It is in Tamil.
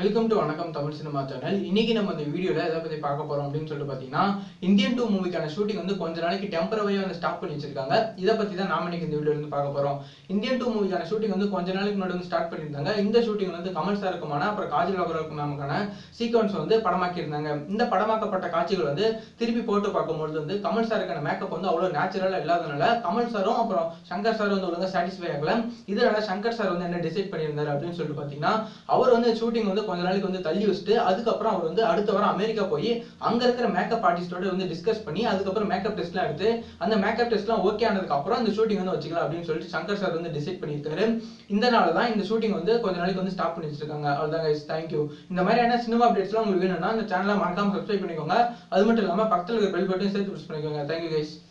வெல்கம் டு வணக்கம் தமிழ் சினிமா சேனல் இன்னைக்கு நம்ம இந்த வீடியோல எதை பத்தி பார்க்க போறோம் அப்படின்னு சொல்லிட்டு பாத்தீங்கன்னா இந்தியன் டூ மூவிக்கான ஷூட்டிங் வந்து கொஞ்ச நாளைக்கு டெம்பரவரியா வந்து ஸ்டாப் பண்ணி வச்சிருக்காங்க இதை பத்தி தான் நாம இன்னைக்கு இந்த வீடியோ இருந்து பார்க்க போறோம் இந்தியன் டூ மூவிக்கான ஷூட்டிங் வந்து கொஞ்ச நாளைக்கு முன்னாடி வந்து ஸ்டார்ட் பண்ணியிருந்தாங்க இந்த ஷூட்டிங் வந்து கமல் சாருக்குமான அப்புறம் காஜல் அகர்வாலுக்கு மேமுக்கான சீக்வன்ஸ் வந்து படமாக்கி இருந்தாங்க இந்த படமாக்கப்பட்ட காட்சிகள் வந்து திருப்பி போட்டு பார்க்கும்போது வந்து கமல் சாருக்கான மேக்கப் வந்து அவ்வளவு நேச்சுரலா இல்லாதனால கமல் சாரும் அப்புறம் சங்கர் சார் வந்து ஒழுங்கா சாட்டிஸ்ஃபை ஆகல இதனால சங்கர் சார் வந்து என்ன டிசைட் பண்ணியிருந்தாரு அப்படின்னு சொல்லிட்டு பாத்தீங்கன்னா அவர் வந்து ஷூட்டிங் வந்து கொஞ்ச நாளைக்கு வந்து தள்ளி வச்சுட்டு அதுக்கப்புறம் அவர் வந்து அடுத்த வாரம் அமெரிக்கா போய் அங்க இருக்கிற மேக்கப் ஆர்டிஸ்டோட வந்து டிஸ்கஸ் பண்ணி அதுக்கப்புறம் மேக்கப் டெஸ்ட்லாம் எடுத்து அந்த மேக்கப் டெஸ்ட்லாம் ஓகே ஆனதுக்கு அப்புறம் இந்த ஷூட்டிங் வந்து வச்சுக்கலாம் அப்படின்னு சொல்லிட்டு சங்கர் சார் வந்து டிசைட் பண்ணியிருக்காரு இந்த நாள் தான் இந்த ஷூட்டிங் வந்து கொஞ்ச நாளைக்கு வந்து ஸ்டாப் பண்ணி வச்சிருக்காங்க அவ்வளோதான் கைஸ் தேங்க்யூ இந்த மாதிரியான சினிமா அப்டேட்ஸ்லாம் உங்களுக்கு வேணும்னா இந்த சேனலை மறக்காம சப்ஸ்கிரைப் பண்ணிக்கோங்க அது மட்டும் இல்லாம பக்கத்தில் இருக்கிற பெல் பட்டன் சேர்த்து ப்ரெஸ் பண்ணிக்கோங்க தேங்க்யூ கைஸ்